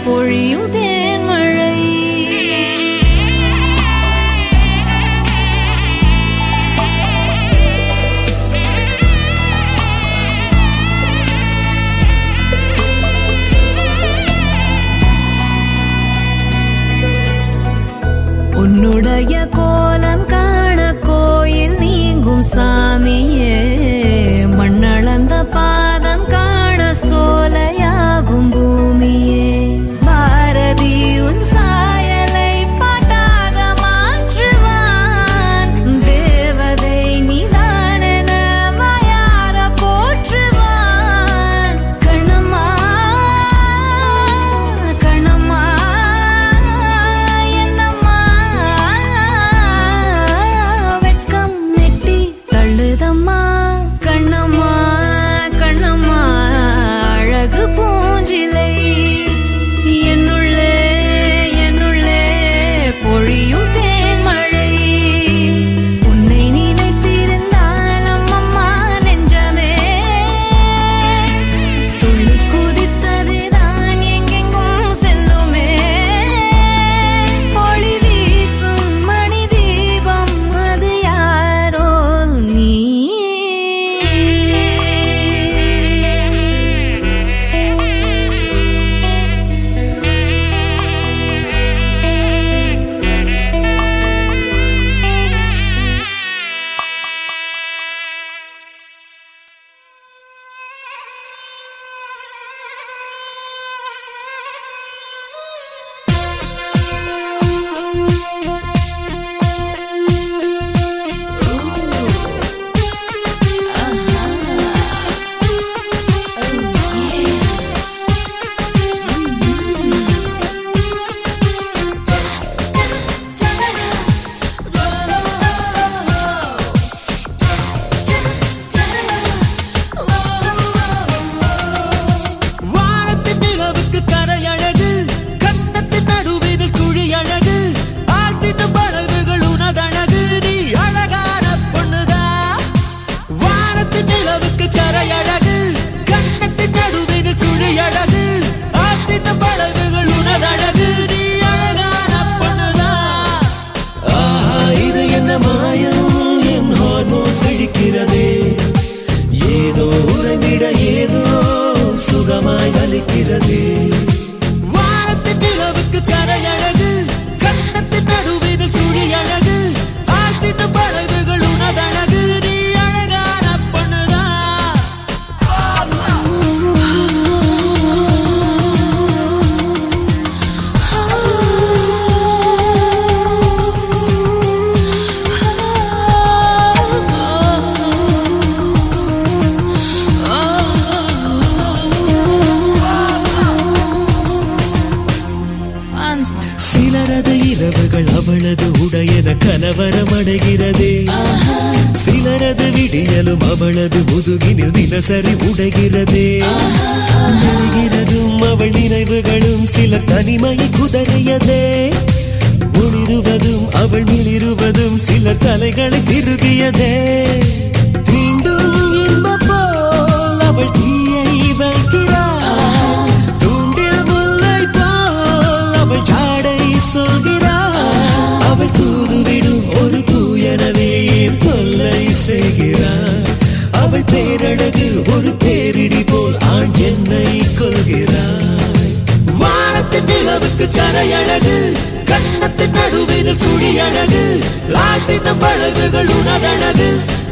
பொழியும் தேன்மழை உன்னுடைய கோலம் காண கோயில் நீங்கும் சாமியே மண்ணளந்த பாதம் காண சோலையாகும் பூமியே பாரதி உன் சாயலை பாட்டாக மாற்றுவான் தேவதை நீதானென மாயார போற்றுவான் கண்ணம்மா கண்ணம்மா என்னம்மா வெட்கம் நெட்டி தள்ளுதம்மா கண்ணம்மா கண்ணம்மா அழகு பூஞ்சிலை என்னுள்ளே என்னுள்ளே பொழியும் தேன்மழை உன்னை நினைத்திருந்தால் அம்மம்மா நெஞ்சமே துள்ளி குதித்ததுதான் எங்கெங்கும் செல்லுமே ஒளி வீசும் மணி தீபம் அது யாரோ நீ வானத்தின் நிலவுக்கு கரை அழகு கண்டத்தின் நடுவினில் குழி அழகு ஆழ்த்தின பறவைகள் உனதழகு நீ அழகான பொண்ணுதா வானத்தின் நிலவுக்கு கரை அழகு கண்டத்தின் நடுவினில் குழி அழகு ஆழ்த்தின பறவைகள் உனதழகு நீ அழகான பொண்ணுதா ஆஹா இது என்ன மாயம் என் ஹார்மோன் செழிக்கிறதே ஏதோ உறங்கிட ஏதோ சுகமாய் அளிக்கிறதே வானத்தின் நிலவுக்கு கரை அழகு கண்ணத்தின் நடுவினில் சுழி அழகு ஆழ்த்தின பறவைகள் உனதழகு நீ அழகான பொண்ணுதா சிலரது இரவுகள் அவளது உடையன கலவரம் அடைகிறதே சிலரது விடியலும் அவளது முதுகினில் தினசரி உடைகிறதே நெருகிறதும் அவள் நினைவுகளும் சிலர் தனிமையை குதறியதே ஒளிருவதும் அவள் மிளிருவதும் சிலர் தலைகளை திருகியதே தீண்டும் இன்ப போல் அவள் தீயை வைக்கிறாள் தூண்டில் முல்லை போல் அவள் ஜாடை சொல்கிறாள் அவள் தூதுவிடும் ஒரு பூ எனவே ஏன் தொல்லை செய்கிறாள் அவள் பேரழகு ஒரு பேரிடி போல் ஆண் என்னை கொள்கிறாள் வானத்தின் நிலவுக்கு கரை அழகு கண்ணத்தின் நடுவினில் சுழி அழகு ஆழ்த்தின பழகுகள் உனதழகு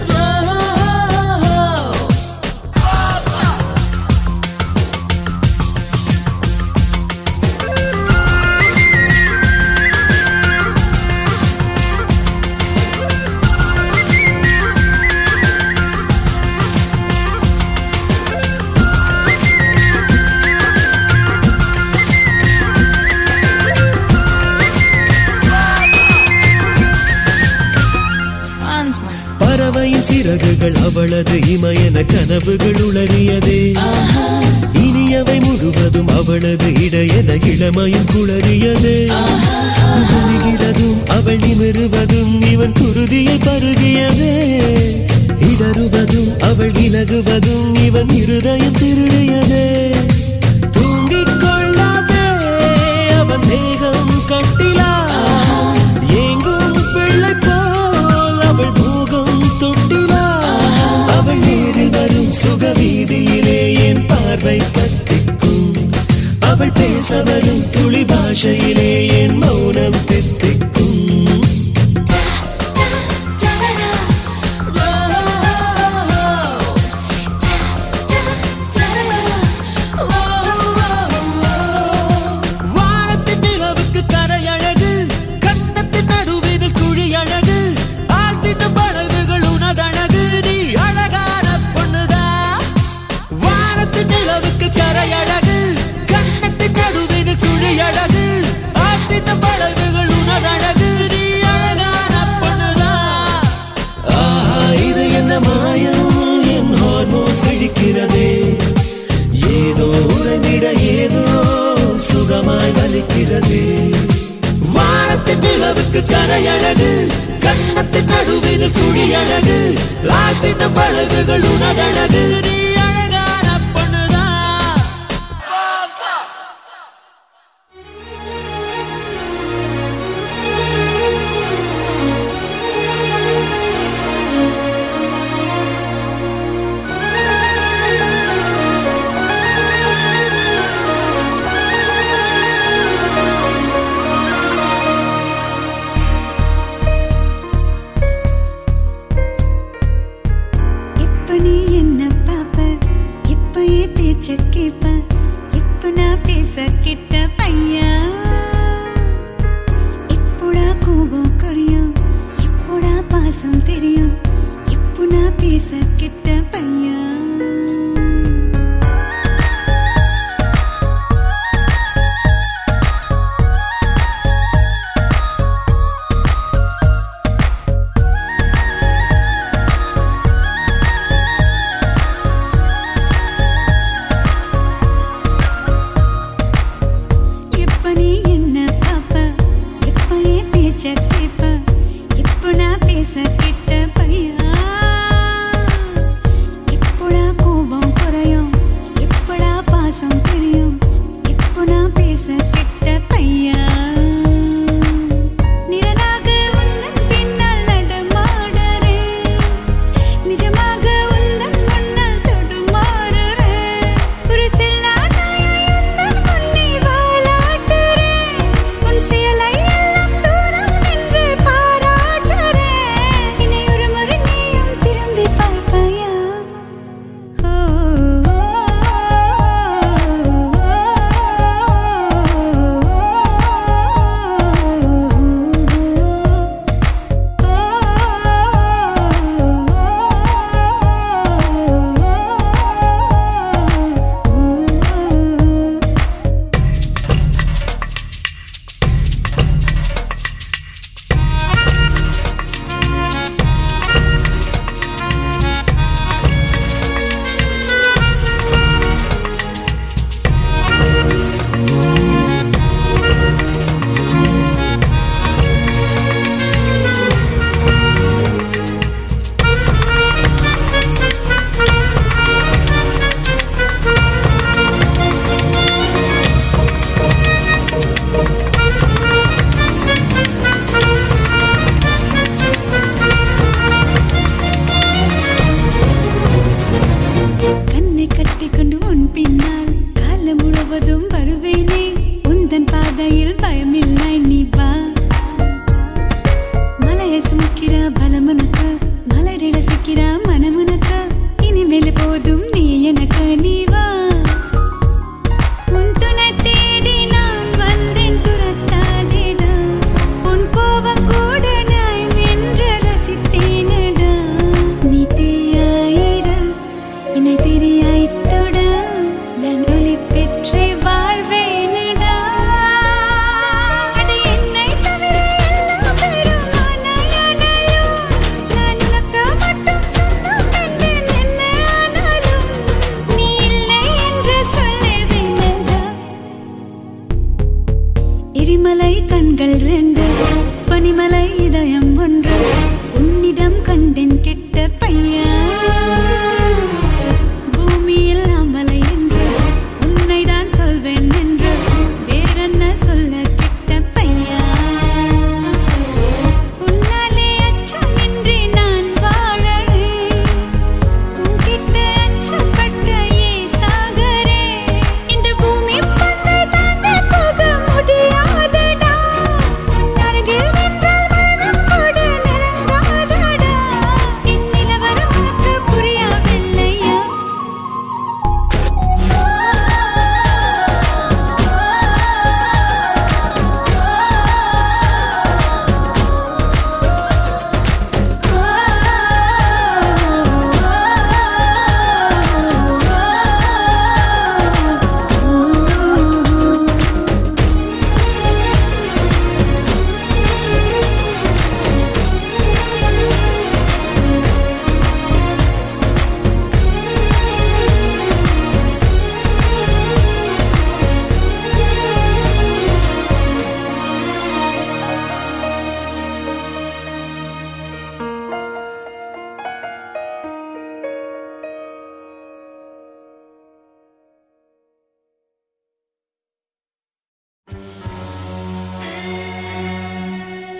பறவையின் சிறகுகள் அவளது இமயன கனவுகள் உளறியதே இனியவை முழுவதும் அவளது இடையென இளமையும் குளறியதே குனிகிறதும் அவள் நிமிருவதும் இவன் குருதியை பருகியதே இடறுவதும் அவள் இலகுவதும் இவன் இருதயம் திருடியதே தூங்கிக் கொள்ளாதே அவள் பேச வரும் துளி பாஷையிலே என் மௌனம் தித்திக்கும் வானத்தின் நிலவுக்கு கரை அழகு கண்ணத்தின் நடுவினில் குழி அழகு ஆழ்த்திட்டும் படகுகள் உனதழகு நீ அழகான பொண்ணுதா வானத்தின் நிலவுக்கு கரை அழகு கண்ணத்தின் நடுவினில் குழி அழகு ஆழ்த்திட்டும் படகுகள் உனதழகு நீ அழகான பொண்ணுதா ஆஹா இது என்ன மாயம் என் ஹார்மோன்ஸ் வெடிக்கிறதே ஏதோ உறங்கிட ஏதோ சுகமாய் வலிக்கிறதே வானத்தின் நிலவுக்கு கரை அழகு கண்ணத்தின் நடுவினில் சுழி அழகு ஆழ்த்தின பழகுகள் உனதழகு நீ அழகான பொண்ணுதான் இப்ப நீ என்ன பாப்ப இப்பயே பேச்ச கேப்ப இப்ப நான் பேச கிட்ட பையா இப்போடா கோபம் குறையும் இப்போடா பாசம் தெரியும் இப்போ நான் பேச கிட்ட பையா இப்ப நீ என்ன பாப்ப இப்பயே பேச்ச கேப்ப இப்ப நான் பேச கிட்ட பையா இப்போடா கோபம் குறையும் இப்படா பாசம் தெரியும் இப்போ நான் பேச கிட்ட பையா நிழலாக உந்தன் பின்னால் நடமாடுறேன் நிஜமாக உந்தன் முன்னால் தடுமாறுறேன் ஒரு செல்லா நாயாய் உந்தன் முன்னே வாலாட்டுறேன் உன் செயலை எல்லாம் தூரம் நின்று பாராட்டுறேன் என்னை ஒரு முறை நீயும் திரும்பி பார்ப்பாயா ஓ கண்ணை கட்டிக்கொண்டு உன் பின்னால் காலம் முழுவதும் வருவேனே உந்தன் பாதையில் பயமில்லை நீ வா மலையை சுமக்கிற பலமுனக்கு மலரை ரசிக்கிற மனமுனக்கு இனிமேல் போதும் நீ எனக்கு நீ வா உன் துணை தேடி நான் வந்தேன் துரத்தாதேடா உன் கோபம் கூட நியாயம் என்று ரசித்தேனடா நீ தீயாயிர என்னை தெரியாய்த் தொட நான் ஒளி பெற்றே வாழ்வேனடா அது என்னை தவிர எல்லா பேரும் ஆனாயானாலும் நான் உனக்கு மட்டும் சொந்தம் என்பேன் என்ன ஆனாலும் நீ இல்லை என்று சொல்லுவேனடா எரிமலை கண்கள் ரெண்டு பனிமலை இதயம் ஒன்று உன்னிடம் கண்டேன் கெட்ட பையா பூமியில் அமலை என்று உன்னைதான் சொல்வேன் என்று வேறென்ன சொல்ல கெட்ட பையா உன்னாலே அச்சமின்றி நான் வாழறேன் உன்கிட்ட அச்சப்பட்ட ஏ சாகரே இந்த பூமி பந்தை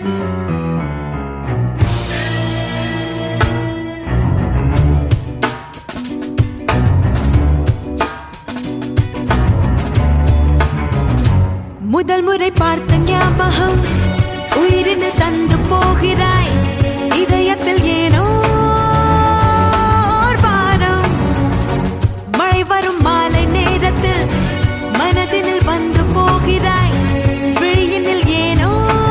முதல் முறை பார்த்த ஞாபகம் உயிரினு தந்து போகிறாய் இதயத்தில் ஏனோ ஓர் பாரம் மழை வரும் மாலை நேரத்தில் மனதினில் வந்து போகிறாய் விழியினில் ஏனோ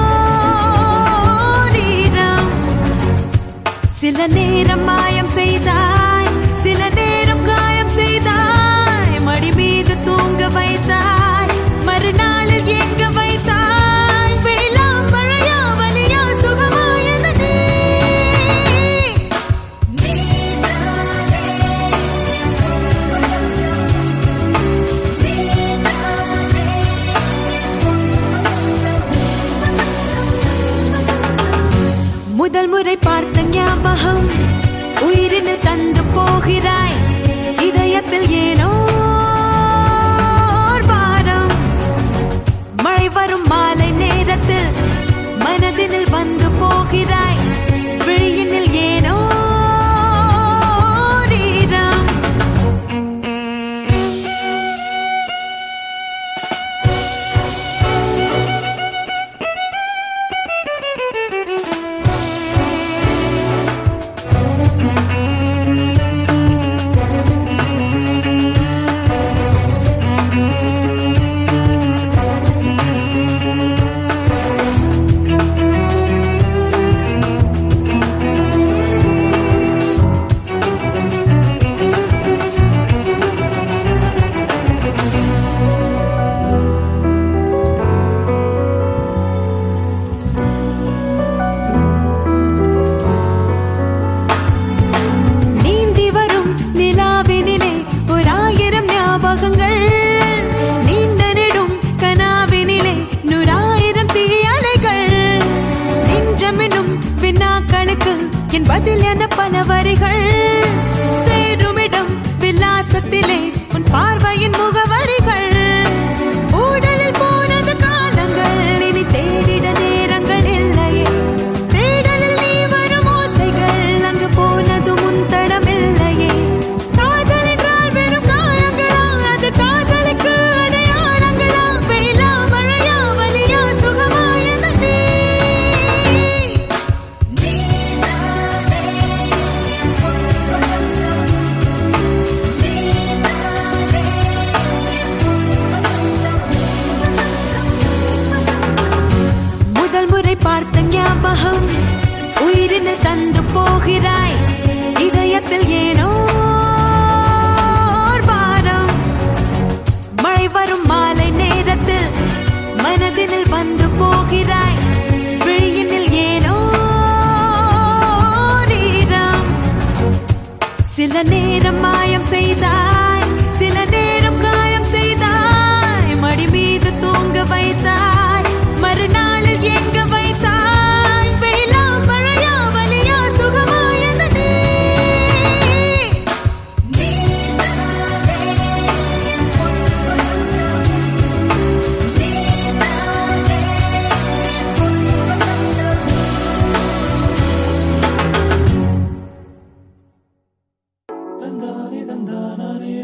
நீரம் சில நேரம் மாயம் செய்தாய் சில நேரம் காயம் செய்தாய் மடி மீது தூங்க வைத்தாய் மறுநாளில் எங்க வைத்தாய் வெள்ளம் மழையா வலியா சுகமா என நீ முதல் முறை பார்த்த ஞாபகம் உயிரினில் தந்து போகிறாய் இதயத்தில் ஏனோ ஓர் பாரம் மழை வரும் மாலை நேரத்தில் மனதினில் வந்து போகிறாய் விழியினில் ஏனோ நீரம் நீந்தி வரும் நிலாவினிலே ஓராயிரம் ஞாபகங்கள் நீண்ட நெடும் கனாவினிலே நூறாயிரம் தீயலைகள் நெஞ்சமெனும் வினாக்களுக்கு என் பதில் என பல வரிகள் சேருமிடம் விலாசத்திலே உன் பார்வையின் முகவரிகள் ஊடலில் போனது காலங்கள் இனி தேடிட நேரங்கள் இல்லையே தேடலில் நீ வரும் ஓசைகள் அங்கு போனது முன் தடமில்லையே காதல் என்றால் வெறும் காயங்களா அது காதலுக்கு அடையாளங்களா வெயிலா மழையா வலியா சுகமா என நீ முதல் முறை பார்த்த ஞாபகம் உயிரினில் தந்து போகிறாய் இதயத்தில் ஏனோ ஓர் பாரம் மழை வரும் மாலை நேரத்தில் மனதினில் வந்து போகிறாய் விழியினில் ஏனோ நீரம் சில நேரம் மாயம் செய்தாய் சில நேரம் காயம் செய்தாய் மடி மீது தூங்க வைத்தாய் மறுநாளில் எங்க வைத்தாய் வெயிலா மழையா வலியா சுகமா என நீ தந்தானே தந்தானே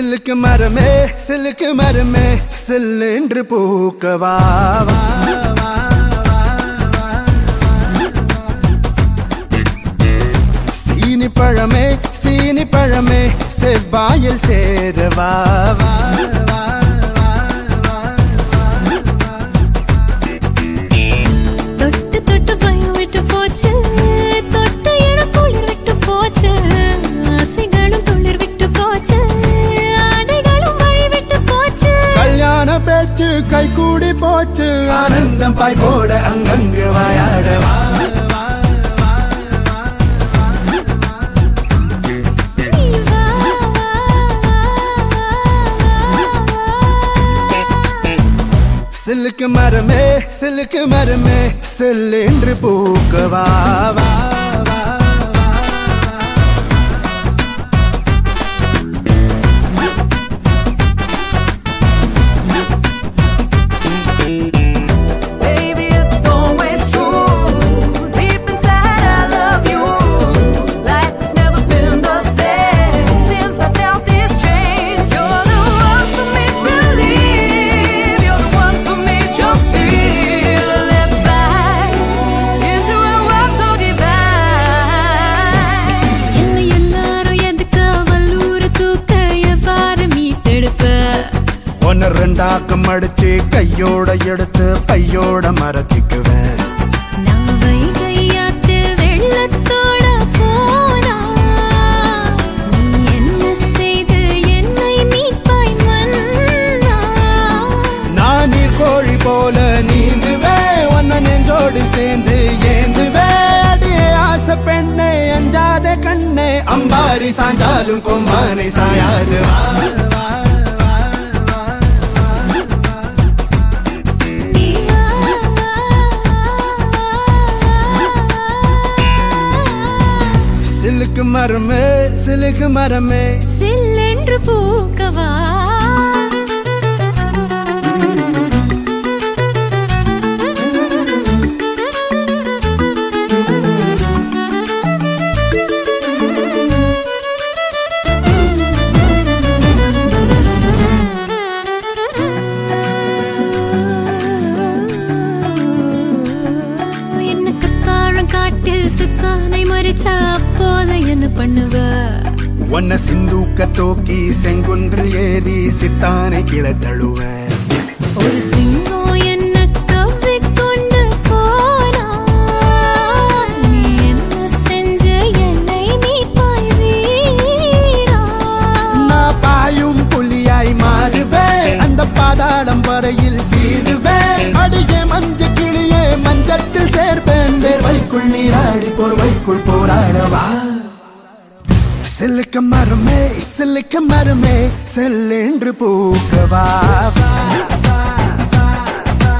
சில்லுக்கு மரமே சில்லுக்கு மரமே சில்லென்று பூக்கவா வா, வா, வா, வா. சீனி பழமே சீனி பழமே செவ்வாயில் சேரவா வா, வா, வா, வா. தொட்டு தொட்டு பயம் விட்டு போச்சு தொட்ட இடம் குளிர் விட்டு போச்சு ஆசைகளும் துளிர் விட்டு போச்சு ஆடைகளும் வழி விட்டு போச்சு கல்யாண பேச்சு கை கூடி போச்சு ஆனந்தம் பாய் போட அங்கங்கு வாயாடவா நீ வா, வா, வா, வா, வா. சில்லுக்கு மரமே சில்லுக்கு மரமே சில்லென்று பூக்கவா வா, வா, வா. Baby, it's always true. Deep inside, I love you. Life has never been the same since I felt this change. You're the one for me, believe. You're the one for me, just feel. Let's fly into a world so divine. என்னை எல்லாரும் எதுக்கு வல்லூர் தூக்க எவ்வாறு மீட்டெடுப்ப ஒன்னு ரெண்டாக்கம் அடிச்சு கையோட எடுத்து பையோட மரத்திக்குவேன் நான் வைகையாத்து வெள்ளத்தோட போனா நீ என்ன செய்து என்னை மீட்பாய் மன்னா நான் நீர் கோழி போல நீந்துவேன் உன்னை நெஞ்சோடு சேர்ந்து ஏந்துவேன் அடியே ஆசை பெண்ணே அஞ்சாத கண்ணே அம்பாரி சாஞ்சாலும் கொம்பானை சாயாது வா, வா, வா, வா, நீ வா, வா, வா. சிலுக்கு மரமே சிலுக்கு மரமே சில்லென்று பூக்கவா என்ன கத்தாழம் காட்டில் சுக்கானை மறிச்சா அப்போது என்ன பண்ணுவ உன்னை சிந்தூக்க தூக்கி செங்குன்றில் ஏறி சித்தானை கீழே தழுவேன் ஒரு சிங்கம் என்ன கவ்விக்கொண்டு போனா நீ என்ன செஞ்ச என்னை மீட்பாய் வீரா நான் பாயும் புலியாய் மாறுவேன் அந்த பாதாளம் வரையில் சீருவேன் அடியே மஞ்ச கிளியே மஞ்சத்தில் சேர்ப்பேன் வேர்வைக்குள் நீராடி போர்வைக்குள் போராடவா சிலுக்க மரமே சிலுக்க மரமே செல்லென்று பூக்கவா வா, வா, வா, வா.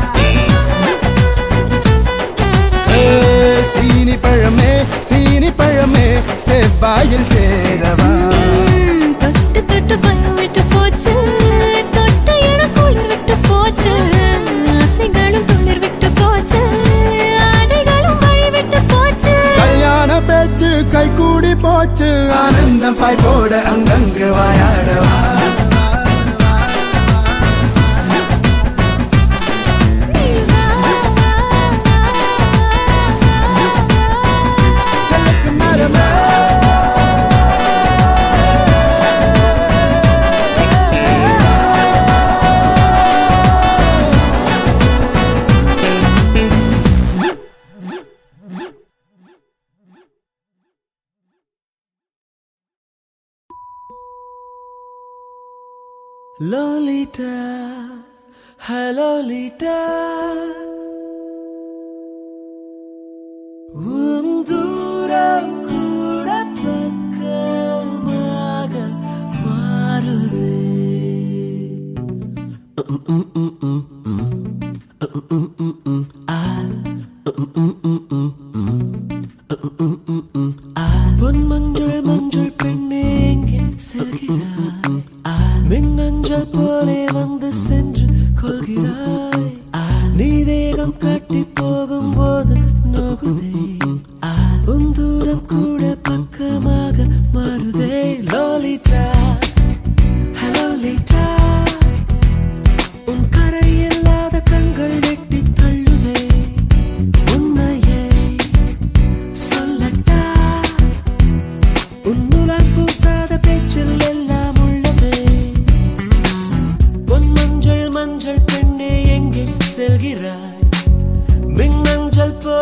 ஏ, சீனி பழமே சீனி பழமே செவ்வாயில் சேரவா ம், தொட்டு தொட்டு பயம் விட்டு போச்சு தொட்ட இடம் குளிர் விட்டு போச்சு ஆசைகளும் துளிர் விட்டு போச்சு ஆடைகளும் வழி விட்டு போச்சு கல்யாண பேச்சு கை கூடி போச்சு ஆனந்தம் பாய் போட அங்கங்கு வாயாடவா நீ வா, வா, வா, வா. சிலுக்கு மரமே Lolita, Lolita உன் தூரம் கூட பக்கமாக மாறுதே பொன் மஞ்சள் மஞ்சள் பெண்ணே எங்கே செல்கிறாய் மின்னஞ்சல் போலே வந்து சென்று கொள்கிறாய் நீ வேகம் காட்டி போகும்போது நோகுதே உன் தூரம் கூட பக்கமாக மாறுதே லோலிட்டா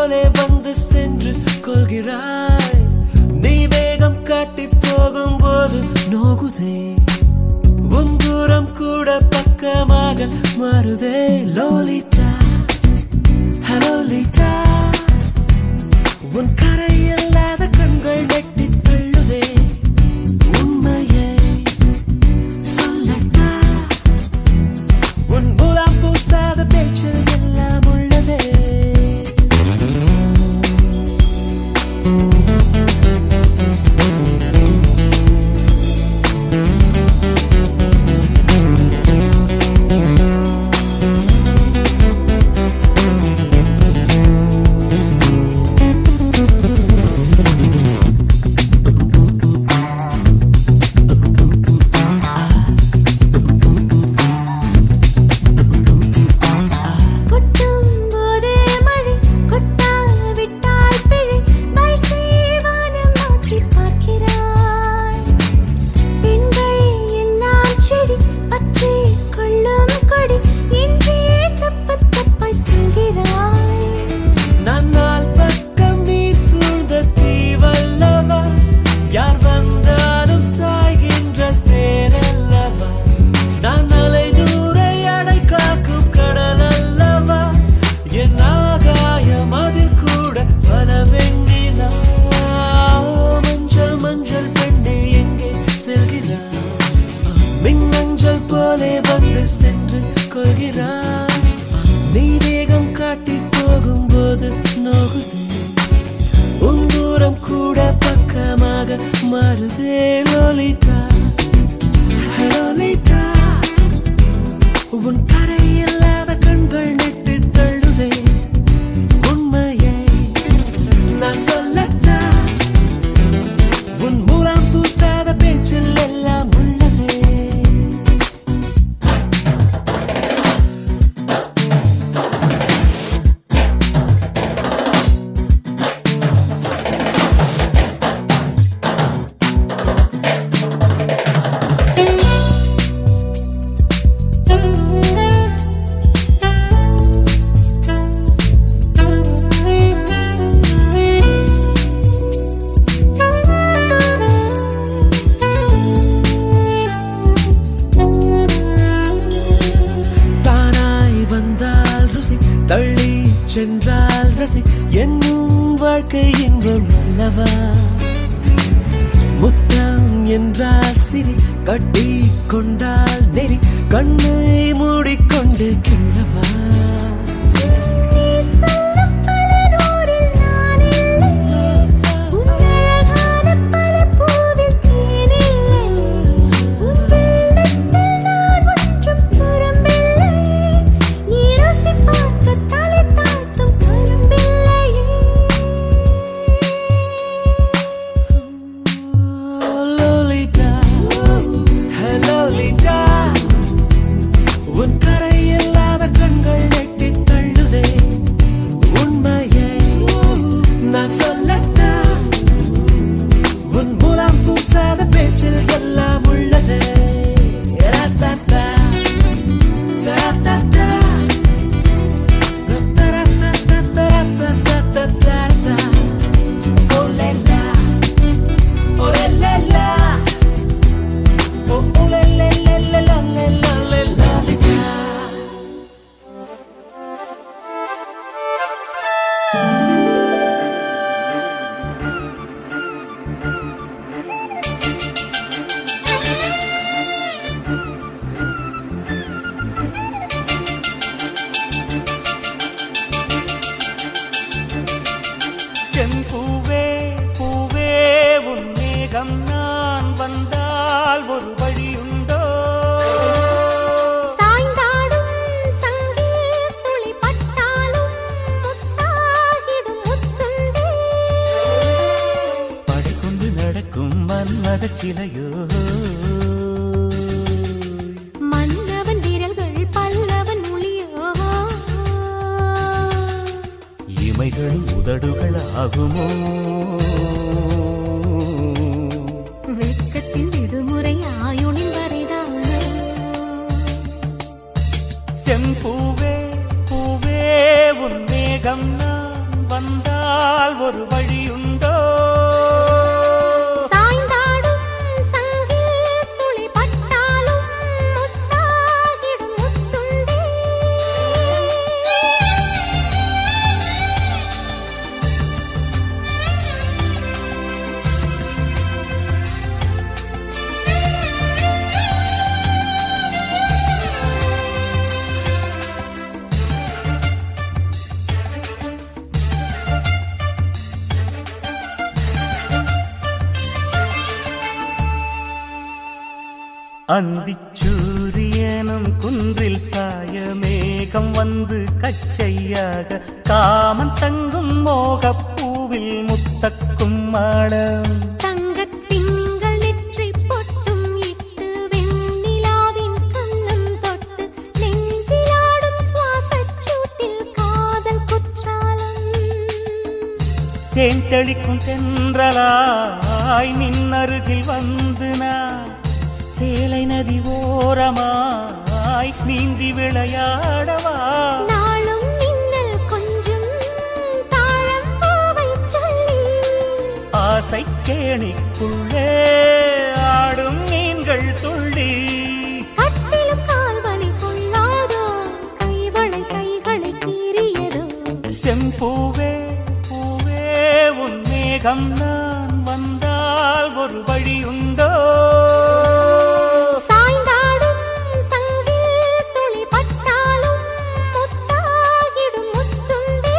போலே வந்து சென்று கொள்கிறாய் நீ வேகம் காட்டி போகும்போது நோகுதே உன் தூரம் கூட பக்கமாக மாறுதே லோலிட்டா ஹலோ லீட்டா உன் கரை இல்லாத கண்கள் நெட்டி தள்ளுதே உண்மையை சொல்லட்டா உன் மூலம் பூசாத பேச்சில் எல்லாம் உள்ளதே கொட்டும் போதே மழை கொட்டாவிட்டால் பிழை வைசேவானம் மாற்றி பார்க்கிறாய் பெண்கள் எல்லாம் செடி பற்றி கொள்ளும் கொடி என்றே தப்பு தப்பாய் சொல்கிறாய் நான் நாள் பக்கம் நீர் சூழ்ந்த தீவல்லவா யார் வந்தாலும் சாய்கின்ற தேரல்லவா நான் அலை நூறை அடை காக்கும் கடல் அல்லவா என் ஆகாயம் அதில் கூட பல வெண்ணிலா மஞ்சள் மஞ்சள் பெண்ணே எங்கே செல்கிறார் மின்னஞ்சல் போலே வந்து சென்று கொள்கிறார் நீ வேகம் காட்டி போகும்போது நோகுதே உன் தூரம் கூட பக்கமாக மாறுதே லோலிட்டா லோலிட்டா உன் கரை இல்லாத கண்கள் நெட்டு தள்ளுதே உண்மையை நான் சொல்லட்டா உன் மூலம் பூசாத பேச்சில் எல்லாம் உள்ளதே தானாய் வந்தால் ருசி தள்ளி சென்றால் ரசி என்னும் வாழ்க்கை இன்பம் அல்லவா முத்தம் என்றால் சிரி கட்டி கொண்டால் நெறி கண்ணை மூடிக்கொண்டு கிள்ளவா நீ சொல்லும் பல நூறில் நான் இல்லை உன் அழகான பல பூவில் தேன் இல்லை உன் வெள்ளத்தில் நான் ஒன்றும் துரும்பில்லை நீ ருசி பார்க்க தலை தாழ்த்தும் கரும்பில்லையே லோலிட்டா லோலிட்டா உன் கரை இல்லாத கண்கள் நெட்டி தள்ளுதே உண்மையை நான் சொல்லட்டா உன் மூலம் பூசாத பேச்சில் எல்லாம் உள்ளதே ரத்தத்தா, தத்தத்தா, ரத்தரத்தத்தத்தரத்தத்தத்தரத்தா. Oh, la, la. Oh, la, la, la. Oh, oh, la, la, la, la, la, la, la, la, la, la. செம்பூவே பூவே உன் மேகம் நான் வந்தால் ஒரு வழியுண்டோ சாய்ந்தாடும் சங்கில் துளி பட்டாலும் முத்தாகிடும் முத்துந்தே படைக்கொண்டு நடக்கும் மன்மத சிலையோ மன்னவன் விரல்கள் பல்லவன் மொழியோ இமைகளும் உதடுகள் ஆகுமோ வெட்கத்தின் விடுமுறை ஆயுளின் வரைதானோ செம்பூவே பூவே உன் மேகம் நான் வந்தால் ஒரு வழியுண்டோ சாய்ந்தாடும் சங்கில் துளி பட்டாலும் முத்தாகிடும் முத்துண்டே அந்திச்சூரியனும் குன்றில் சாய மேகம் வந்து கச்சையாக காமன் தங்கும் மோகப் பூவில் முத்தக்கும் மாடம் தங்கத் திங்கள் நெற்றிப் பொட்டும் இட்டு வெண்ணிலாவின் கன்னம் தொட்டு நெஞ்சிலாடும் சுவாசச் சூட்டில் காதல் குற்றாலம் தேன் தெளிக்கும் தென்றலாய் நின்னருகில் வந்து நான் சேலை நதி ஓரமாய் நீந்தி விளையாடவா நாளும் மின்னல் கொஞ்சும் தாழம் பூவைச் சொல்லி ஆசை கேணிக்குள்ளே ஆடும் மீன்கள் துள்ளி கட்டிலும் கால்வலி கொள்ளாதோ கைவளை கைகளை கீறியதோ செம்பூவே பூவே உன் மேகம் நான் வந்தால் ஒரு வழியுண்டோ சாய்ந்தாடும் சங்கில் துளி பட்டாலும் முத்தாகிடும் முத்துண்டே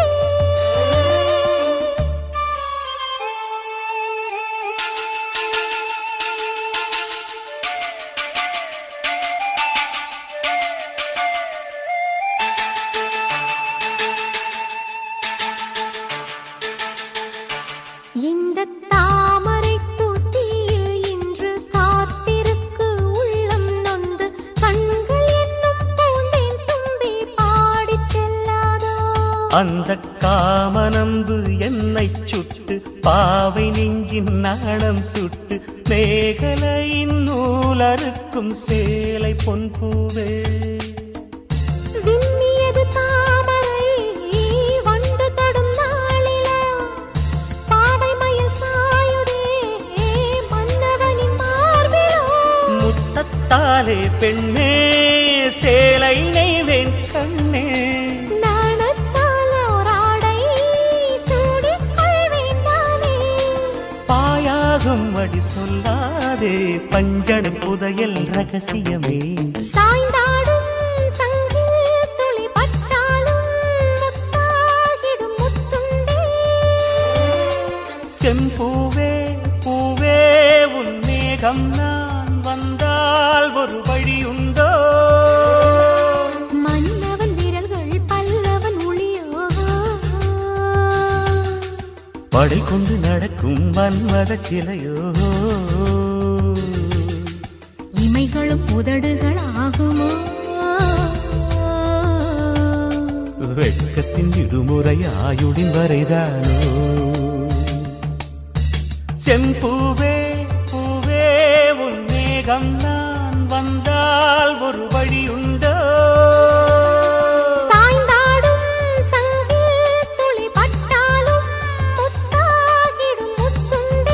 இந்த தாமரை தூத்தியில் இன்று காத்திருக்கு உள்ளம் நொந்து கண்கள் என்னும் பூந்தேன் தும்பி பாடிச் செல்லாதோ அந்த காமனம்பு என்னை சுட்டு பாவை நெஞ்சின் நாணம் சுட்டு மேகலையின் நூலறுக்கும் சேலை பொன்பூவே விண்ணியது தாமரை வண்டு தடும் நாளிலா பாவை மயில் சாயுதே மன்னவனின் மார்பிலோ முத்தத்தாலே பெண்ணே சேலை நெய்வேன் கண்ணே நாணத்தால் ஓராடை சூடிக் கொள்வேன் நானே பாயாகும் அடி சொல்லாதே பஞ்சட புதையல் ரகசியமே சாய்ந்தாடும் சங்கில் துளி பட்டாலும் முத்தாகிடும் முத்துண்டே செம்பூவே பூவே உன் மேகம் நான் வந்தால் ஒரு வழியுண்டோ மன்னவன் விரல்கள் பல்லவன் ஒளியோ படை கொண்டு நடக்கும் மன்மத சிலையோ இமைகளும் உதடுகள் ஆகுமோ வெட்கத்தின் விடுமுறை ஆயுடின் வரைதானோ செம்பூவே பூவே உன் மேகம் நான் வந்தால் ஒரு வழியுண்டோ சாய்ந்தாடும் சங்கில் துளி பட்டாலும் முத்தாகிடும் முத்துண்டே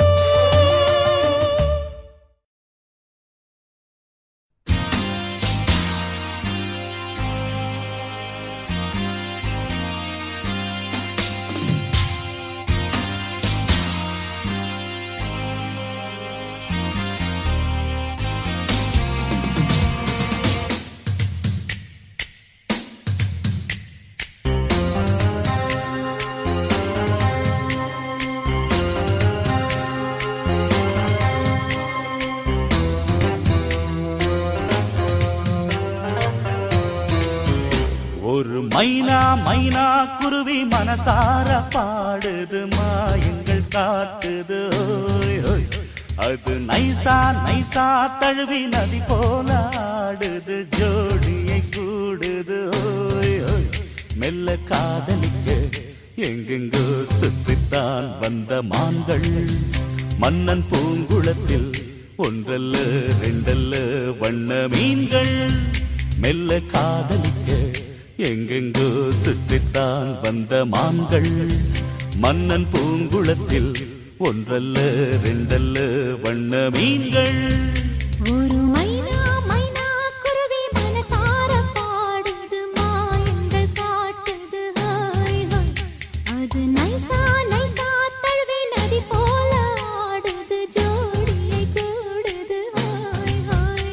ஒரு மைனா மைனா குருவி மனசார பாடுது மாயங்கள் காட்டுது ஓய், ஓய். அது நைசா நைசா தழுவி நதி போல ஆடுது ஜோடியை கூடுது ஓய், ஓய். மெல்ல காதலிக்க எங்கெங்கோ சுற்றித்தான் வந்த மான்கள் மன்னன் பூங்குளத்தில் ஒன்றல்ல ரெண்டல்ல வண்ண மீன்கள் மெல்ல காதலிக்க எங்கெங்கோ சுற்றித்தான் வந்த மான்கள் மன்னன் பூங்குளத்தில் ஒன்றல்ல ரெண்டல்ல வண்ண மீன்கள் ஒரு மைனா மைனா குருவி மனசார பாடுது மாயங்கள் காட்டுது ஹாய் ஹாய் அது நைசா நைசா தழுவி நதி போல ஆடுது ஜோடியை கூடுது ஹாய் ஹாய்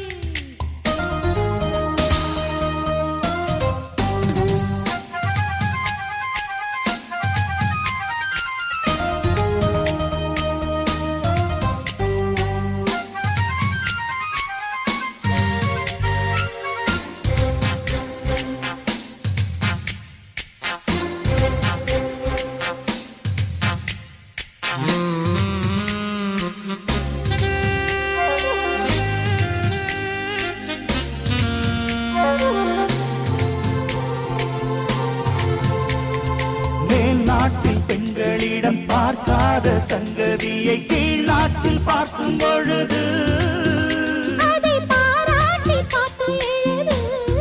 மேல் நாட்டில் பெண்களிடம் பார்க்காத சங்கதியை கீழ் நாட்டில் பார்க்கும் பொழுது அதை பாராட்டி பாட்டு எழுது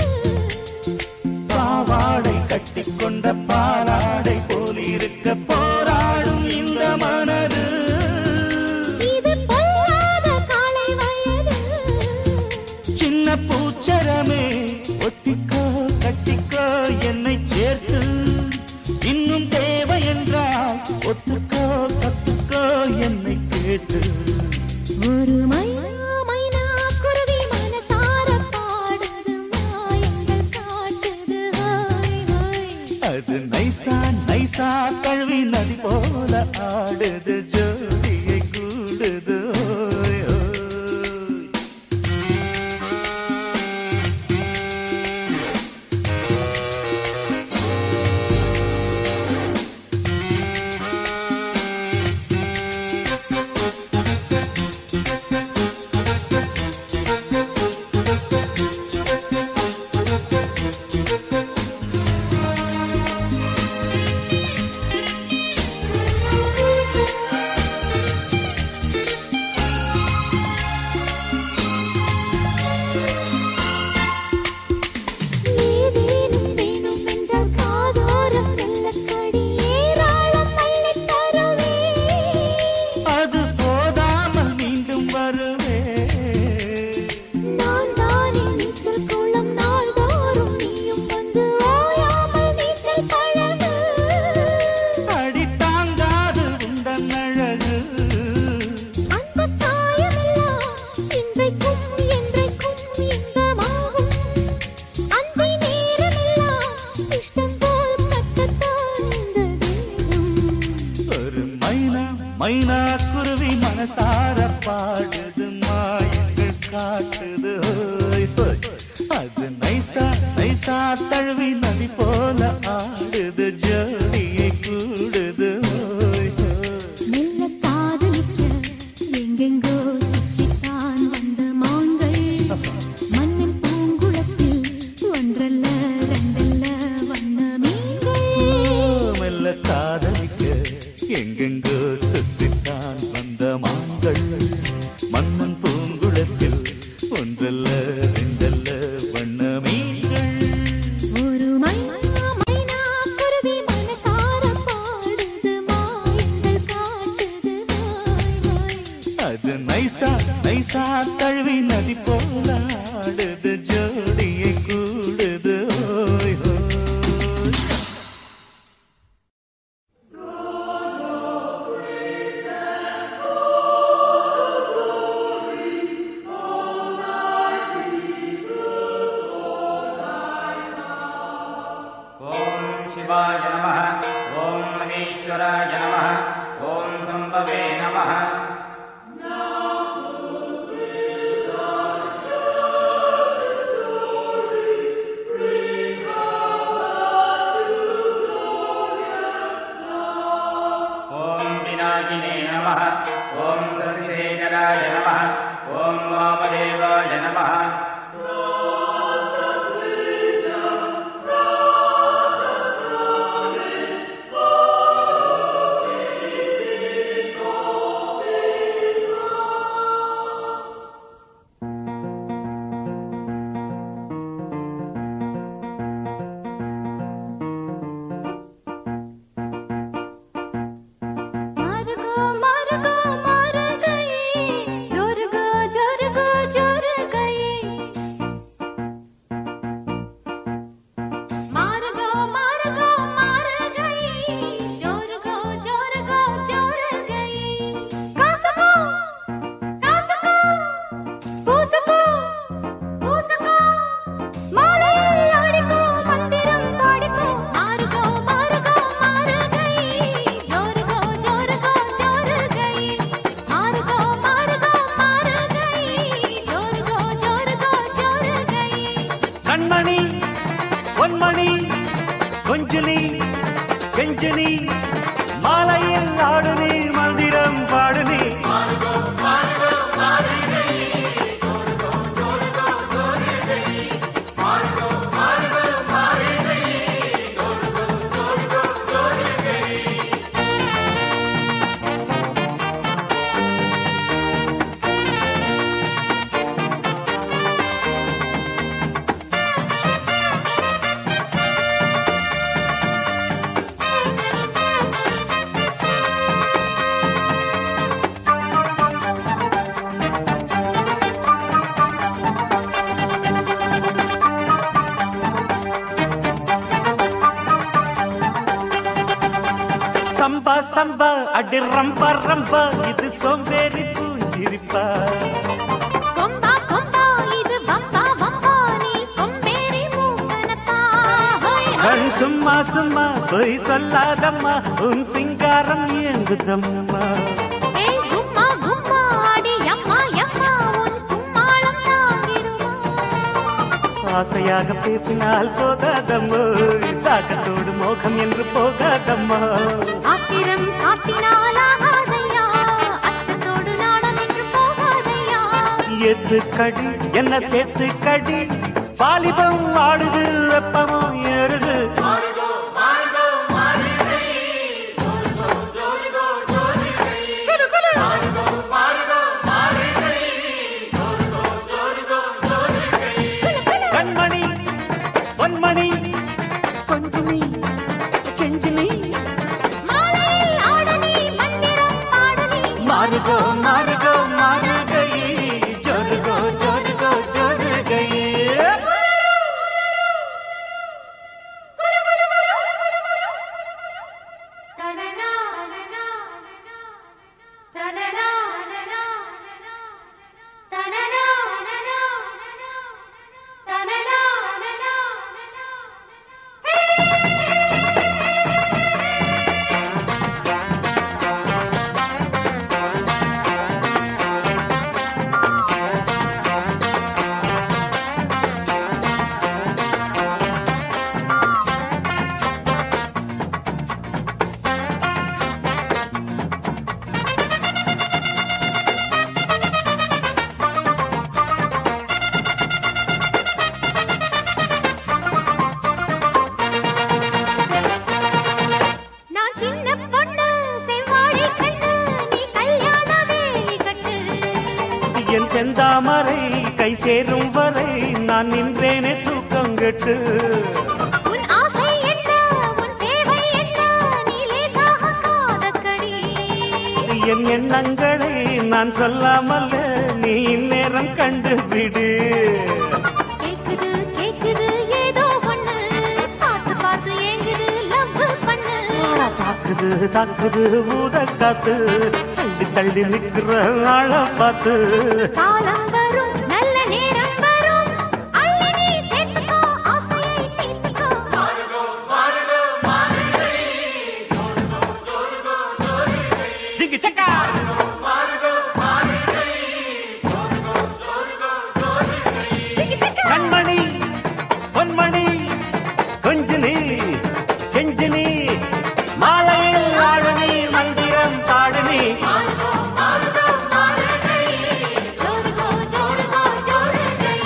பாவாடை கட்டிக்கொண்ட பாலாடை போல் இருக்க போராடும் இந்த மனது இது பொல்லாத காலை வயது சின்ன பூச்சரமே ஒட்டிக்கோ கட்டிக்கோ என்னை சேர்த்து இன்னும் தேவை என்றால் ஒத்துக்கோ கத்துக்கோ என்னை கேட்டு ஒரு மைனா மைனா குருவி மனசார பாடுது மாயங்கள் காட்டுது ஹாய் ஹாய் அது நைசா நைசா கழுவி நதி போல ஆடுது ஜோடியை கூடுது ஓய், ஓய். ஏதேனும் வேணும் என்றால் காதோரம் மெல்லக்கடி ஏராளம் அள்ளித் தருவே அது போதாமல் மீண்டும் வருவே நான் தானே நீச்சல் குளம் நாள்தோறும் நீயும் வந்து ஓயாமல் நீச்சல் பழகு அடி தாங்காது உந்தன் அழகு அந்த காயமெல்லாம் இன்றைக்கும் என்றைக்கும் இன்பமாகும் அந்தி நேரமெல்லாம் இஷ்டம் போல் கட்டத்தான் இந்த தேகம் ஒரு மைனா மைனா குருவி மனசார பாடுது மாயங்கள் காட்டுது ஓய், ஓய். அது நைசா நைசா தழுவி நதி போல ஆடுது ஜோடியை கூடுது ஓய், ஓய். மெல்ல காதலிக்க எங்கெங்கோ சுற்றித்தான் வந்த மான்கள் மண்ணின் பூங்குளத்தில் ஒன்றல்ல ரெண்டல்ல வண்ண மீன்கள் மெல்ல காதலிக்க எங்கெங்கோ சுற்றித்தான் வந்த மான்கள் மன்னன் பூங்குளத்தில் ஒன்றல்ல ரெண்டல்ல வண்ண மீன்கள் ஒரு மைனா மைனா குருவி மனசார பாடுது மாயங்கள் காட்டுது ஹாய் ஹாய் அது நைசா நைசா தழுவி நதி போல ஆடுது ஜோடியை கூடுது ஓய், ஓய். ॐ शिवाय नमः ॐ महेश्वराय नमः ॐ सम्भवे नमः ॐ पिनाकिने नमः ॐ शशिशेखराय नमः ॐ वामदेवाय नमः கொஞ்சுனி கெஞ்சுனி மாலையில் ஆடு நீ மந்திரம் பாடு நீ சம்பா சம்பா அடி ரம்பா ரம்பா இது சோம்பேறி பூஞ்சிரிப்பா கொம்பா கொம்பா இது வம்பா வம்பா நீ கொம்பேறி மூக்கனப்பா ஹோய் ஹோய் கண் சும்மா சும்மா பொய் சொல்லாதம்மா உன் சிங்காரம் ஏங்குதம்மா ஏய் கும்மா கும்மா அடி அம்மா அம்மா உன் கும்மாளம் தாங்கிடுமா ஆசையாக பேசினால் போகாதம்மோ தாக்கத்தோடு மோகம் என்று போகாதம்மா ஆத்திரம் காட்டினால் ஆகாதையா அச்சத்தோடு நாடம் என்று போகாதையா எது கடி என்ன சேர்த்து கடி வாலிபம் ஆடுது வெப்பமும் ஏறுது கண்மணி பொன்மணி கொஞ்சமி செஞ்சினி மாலையில் ஆடனி மந்திரம் பாடனி மாறுகோ மாறுகோ மாறுகை ஜோருகோ ஜோருகோ ஜோருகை தனனா தனனா தனனா தனனா தனனா நான் சின்ன பொண்ணு செவ்வாழை கண்ணு நீ கல்யாண வேலி கட்டு என் செந்தாமரை கை சேரும் வரை நான் நின்றேனே தூக்கம் கெட்டு உன் ஆசை என்ன உன் தேவை என்ன நீ லேசாக காதக்கடி என் எண்ணங்களை நான் சொல்லாமல் நீ இந்நேரம் கண்டுபிடு கேக்குது கேக்குது ஏதோ ஒண்ணு பார்த்து பார்த்து ஏங்குது லவ் பண்ணு தாக்குது தாக்குது ஊத காத்து தள்ளி தள்ளி நிக்கிற ஆள பார்த்து காலம் வரும் நல்ல நேரம் வரும் அள்ளி நீ சேர்த்துக்கோ ஆசையை தீர்த்துக்கோ ஜிங்கி சக்கா கண்மணி பொன்மணி கொஞ்சினி செஞ்சினி மாலையில் ஆடுனி மந்திரம் பாடுனி ஜோருகோ ஜோருகோ ஜோருகை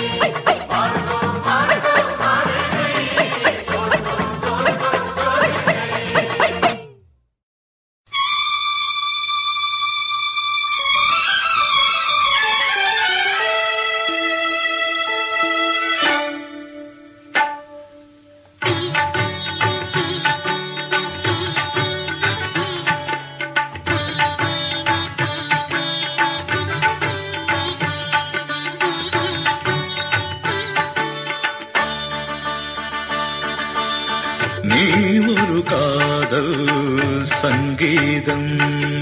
நீ ஒரு காதல் சங்கீதம்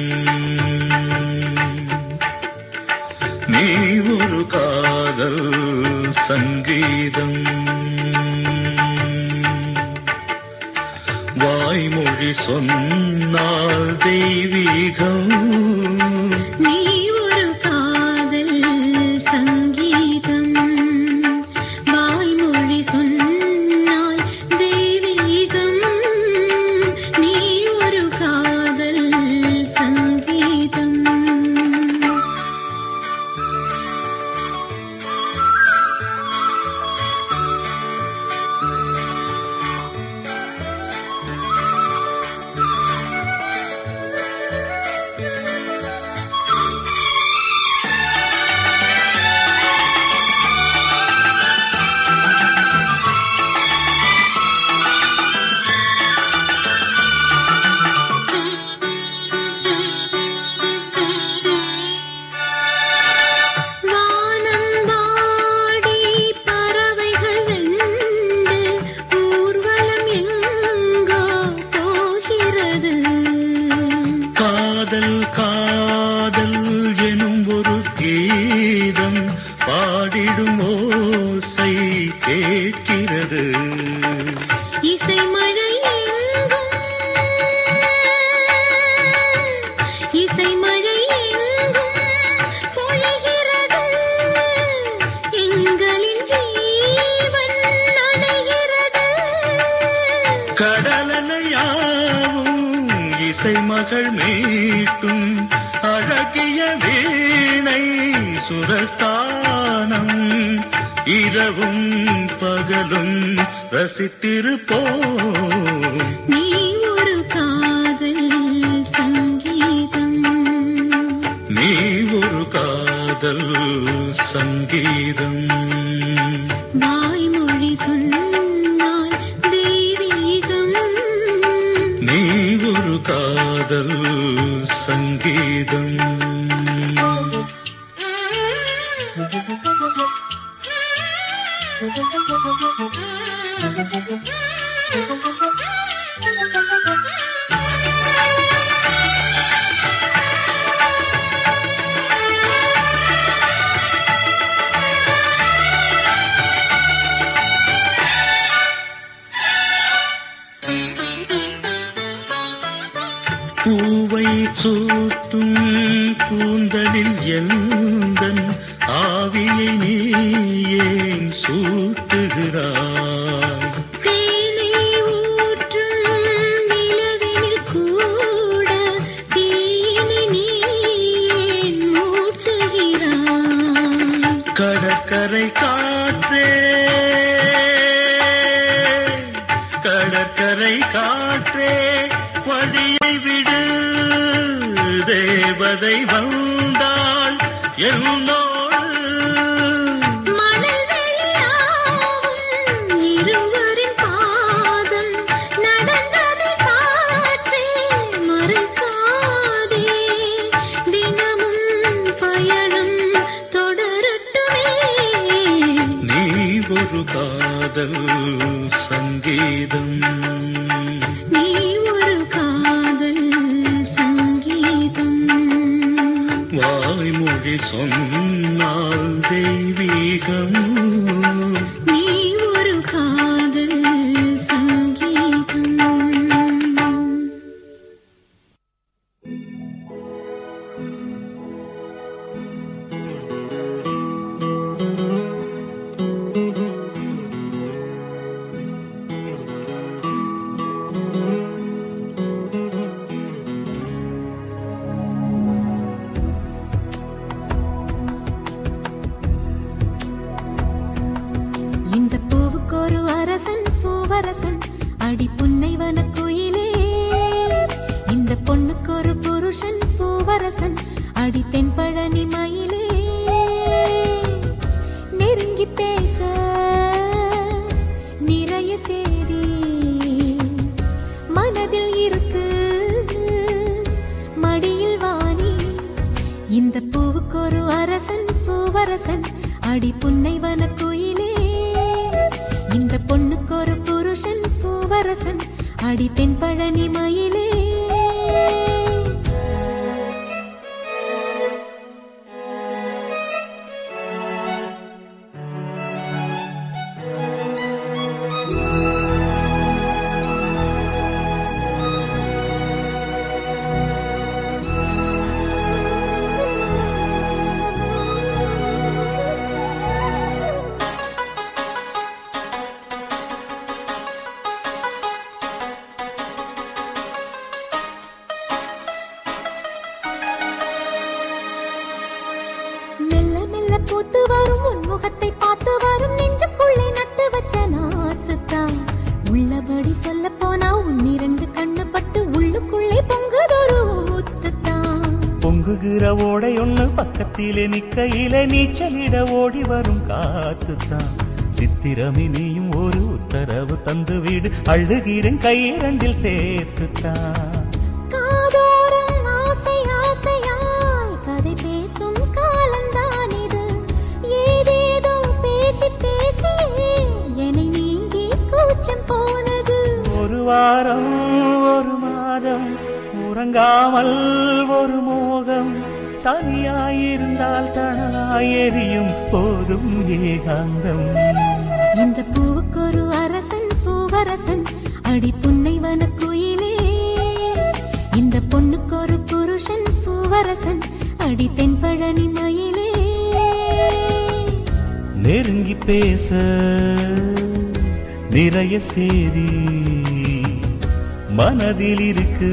நீ ஒரு காதல் சங்கீதம் வாய்மொழி சொன்னால் தெய்வீகம் நீ ஒரு காதல் சங்கீதம் வாய்மொழி சொன்னால் தெய்வீகம் இசை மழை எங்கும் இசை மழை எங்கும் பொழிகிறது எங்களின் ஜீவன் நனைகிறது கடலனையாவும் இசை மகள் மீட்டும் அழகிய வீணை சுரஸ்தானம் இரவும் பகலும் ரசித்திருப்போம் நீ ஒரு காதல் சங்கீதம் நீ ஒரு காதல் சங்கீதம் வாய்மொழி சொன்னால் தெய்வீகம் நீ ஒரு காதல் சங்கீதம் பூவை சூட்டும் கூந்தலில் எந்தன் ஆவியை நீ ஏன் சூட்டுகிறாய் தேனை ஊற்றும் நிலவினில் கூட தீயினை நீ ஏன் மூட்டுகிறாய் கடற்கரை காற்றே கடற்கரை காற்றே வழியை விடு தேவதை வந்தாள் என்னோடு மணல் வெளியாகும் இருவரின் பாதம் நடந்ததை காற்றே மறைக்காதே தினமும் பயணம் தொடரட்டுமே நீ ஒரு காதல் சங்கீதம் நீ ஒரு காதல் சங்கீதம் வாய்மொழி சொன்னால் தெய்வீகம் நீ ஒரு காதல் சங்கீதம் இந்த பூவுக்கு ஒரு அரசன் பூவரசன் அடி புன்னைவன குயிலே இந்த பொண்ணுக்கு ஒரு புருஷன் பூவரசன் அடி தென்பழனி மயிலே நெருங்கி பேச நிறைய சேதி மனதில் இருக்கு மடியில் வாணி இந்த பூவுக்கு ஒரு அரசன் பூவரசன் அடி புன்னைவன குயிலே இந்த பொண்ணுக்கு ஒரு புருஷன் பூவரசன் அடி தென்பழனி மயிலே மெல்ல மெல்ல பூத்து வரும் உன் முகத்தை பார்த்து வரும் நெஞ்சுக்குள்ளே நட்டு வச்ச நாசுத்தான் உள்ளபடி சொல்ல போனா உன் இரண்டு கண்ணு பட்டு உள்ளுக்குள்ளே பொங்குதொரு ஊத்துத்தான் பொங்குகிற ஓடை ஒண்ணு பக்கத்திலே நிக்கையிலே நீச்சலிட ஓடி வரும் காத்துத்தான் சித்திரமே நீயும் ஒரு உத்தரவு தந்து வீடு அழுகிறேன் கையிரண்டில் சேர்த்துத்தான் காதோரம் ஆசை ஆசையாய் கதை பேசும் காலம்தான் இது ஏதேதோ பேசி பேசி என்னை நீங்கி கூச்சம் போனது ஒரு வாரம் ஒரு மாதம் உறங்காமல் ஒரு மோகம் தனியாயிருந்தால் தனலாய் எரியும் போதும் ஏகாந்தம் இந்த பூவுக்கு ஒரு அரசன் பூவரசன் அடி புன்னை வனக்குயிலே இந்த பொண்ணுக்கு ஒரு புருஷன் பூவரசன் அடி தென்பழனி மயிலே நெருங்கி பேச நிறைய சேதி மனதில் இருக்கு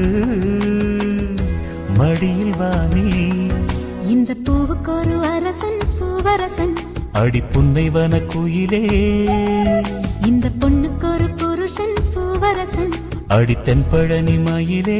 மடியில் வாணி இந்த பூவுக்கு ஒரு அரசன் பூவரசன் அடி புன்னைவன குயிலே இந்த பொண்ணுக்கு ஒரு புருஷன் பூவரசன் அடி தென்பழனி மயிலே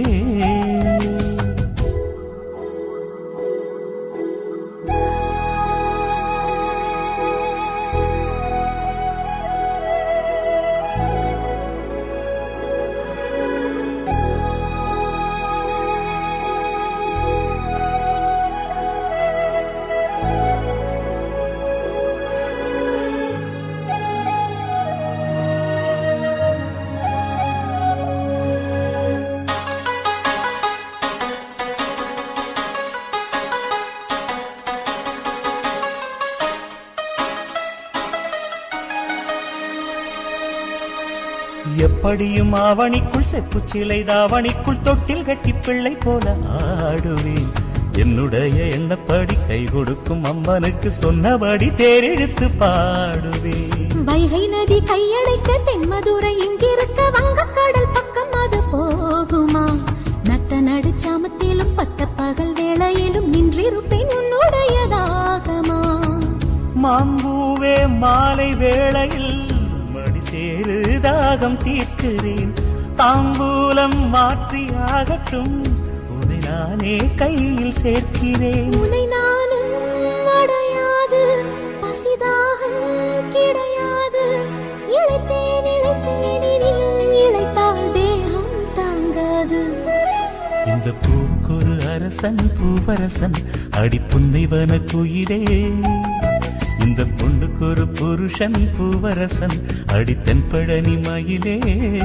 எப்படியும் ஆவணிக்குள் செப்பு சிலை தாவணிக்குள் தொட்டில் கட்டி பிள்ளை போல ஆடுவேன் என்னுடைய எண்ணப்படி கை கொடுக்கும் அம்மனுக்கு சொன்னபடி தேரெழுத்து பாடுவேன் வைகை நதி கையடைக்க தென்மதுரை இங்கிருக்க வங்கக்கடல் பக்கம் அது போகுமா நட்ட நடுச்சாமத்திலும் பட்ட பகல் வேளையிலும் நின்றிருப்பேன் உன்னுடையதாகமா மாம்பூவே மாலை வேளையில் மடி சேரு தாகம் தீர்க்கிறேன் தாம்பூலம் மாற்றி ஆகட்டும் உன்னை நானே கையில் சேர்க்கிறேன் உனை நானும் அடையாது பசிதாகம் கிடையாது இழைத்தேன் இழைத்தேன் இனியும் இழைத்தால் தேகம் தாங்காது இந்த பூக்கொரு அரசன் பூவரசன் அடி புன்னைவன குயிலே இந்த பொண்ணுக்கு ஒரு புருஷன் பூவரசன் அடி தென்பழனி மயிலே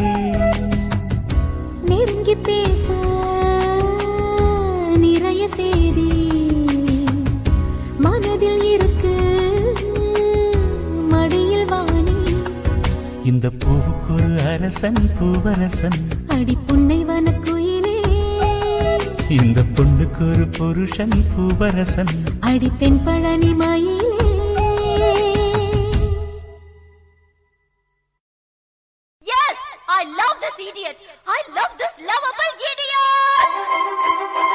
நெருங்கி பேச நிறைய செய்தி மனதில் இருக்கு மடியில் வாணி இந்த பூவுக்கு ஒரு அரசன் பூவரசன் அடி புன்னை வனக்குயிலே இந்த பொண்ணுக்கு ஒரு புருஷன் பூவரசன் அடி தென்பழனி மயிலே Yes! I love this idiot! I love this lovable idiot!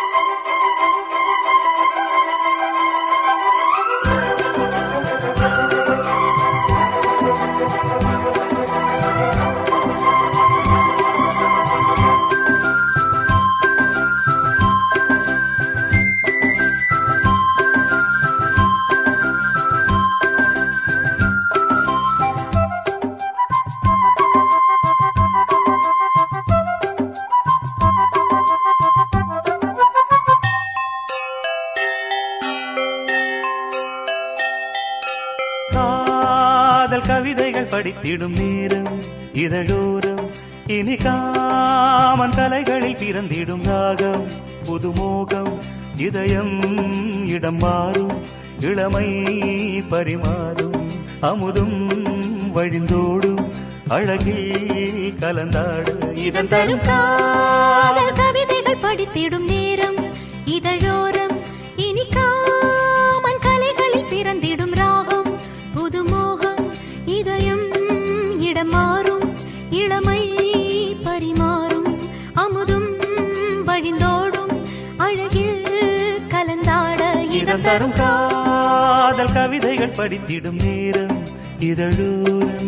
காதல் கவிதைகள் படித்திடும் நேரம் இதழோரம் இனி காமன் தலைகளில் பிறந்திடும் ராகம் புதுமோகம் இதயம் இடம் மாறும் இளமை பரிமாறும் அமுதும் வழிந்தோடும் அழகில் கலந்தாட இதன் தரும் காதல் கவிதைகள் படித்திடும் நேரம் இதழோரம் இனி காமன் கலைகளில் பிறந்திடும் ராகம் புதுமோகம் இதயம் இடம் மாறும் இளமை பரிமாறும் அமுதும் வழிந்தோடும் அழகில் கலந்தாட இதம் தரும் காதல் கவிதைகள் படித்திடும் நேரம் இதழோரம்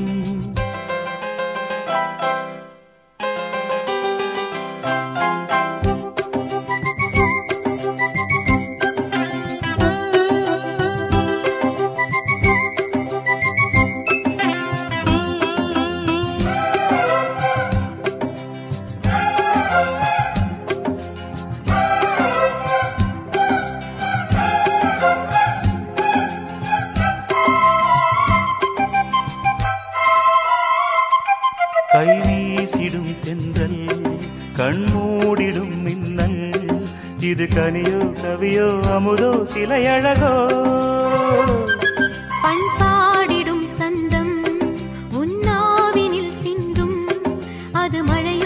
கை வீசிடும் தென்றல் கண்மூடிடும் மின்னல் இது கனியோ கவியோ அமுதோ சிலையழகோ பண்பாடிடும் சந்தம் உன்னாவினில் சிந்தும் அது மழை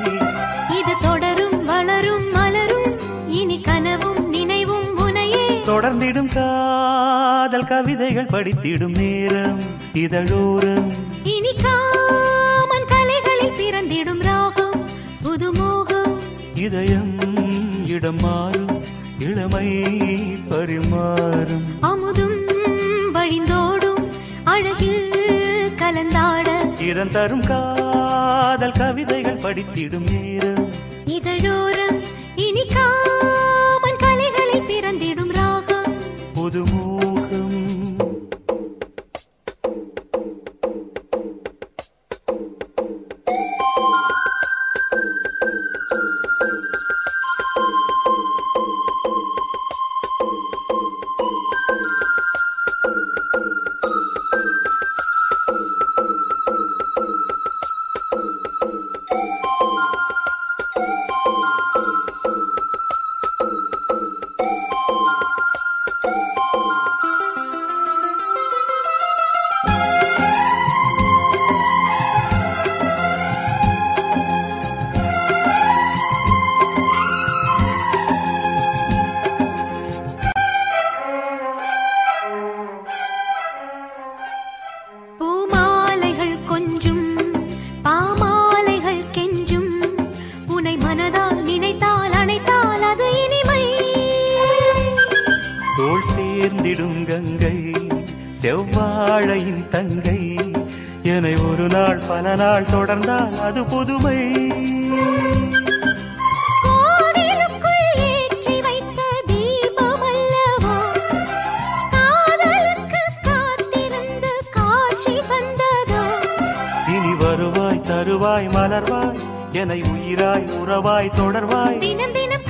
இது தொடரும் வளரும் மலரும் இனி கனவும் நினைவும் உனையே தொடர்ந்திடும் காதல் கவிதைகள் படித்திடும் நேரம் இதழோரம் இனி காமன் கலைகளில் பிறந்திடும் ராகம் புதுமோகம் இதயம் இடம் மாறும் இளமை பரிமாறும் அமுதும் வழிந்தோடும் அழகில் கலந்தாட இரம் தரும் காதல் கவிதைகள் படித்திடும் நேரம் இதழோரம் இனி காமன் கலைகளில் பிறந்திடும் ராகம் புதுமோகம் பூமாலைகள் கொஞ்சும் பாமாலைகள் கெஞ்சும் உனை மனதால் நினைத்தால் அணைத்தால் அது இனிமை தோள் சேர்ந்திடும் கங்கை செவ்வாழையின் தங்கை என ஒரு நாள் பல நாள் தொடர்ந்தால் அது புதுமை கோவிலுக்குள் ஏற்றி வைத்த தீபம் அல்லவோ காதலுக்கு காத்திருந்து காட்சி வந்ததோ இனி வருவாய் தருவாய் மலர்வாய் என உயிராய் உறவாய் தொடர்வாய் தினம் தினம்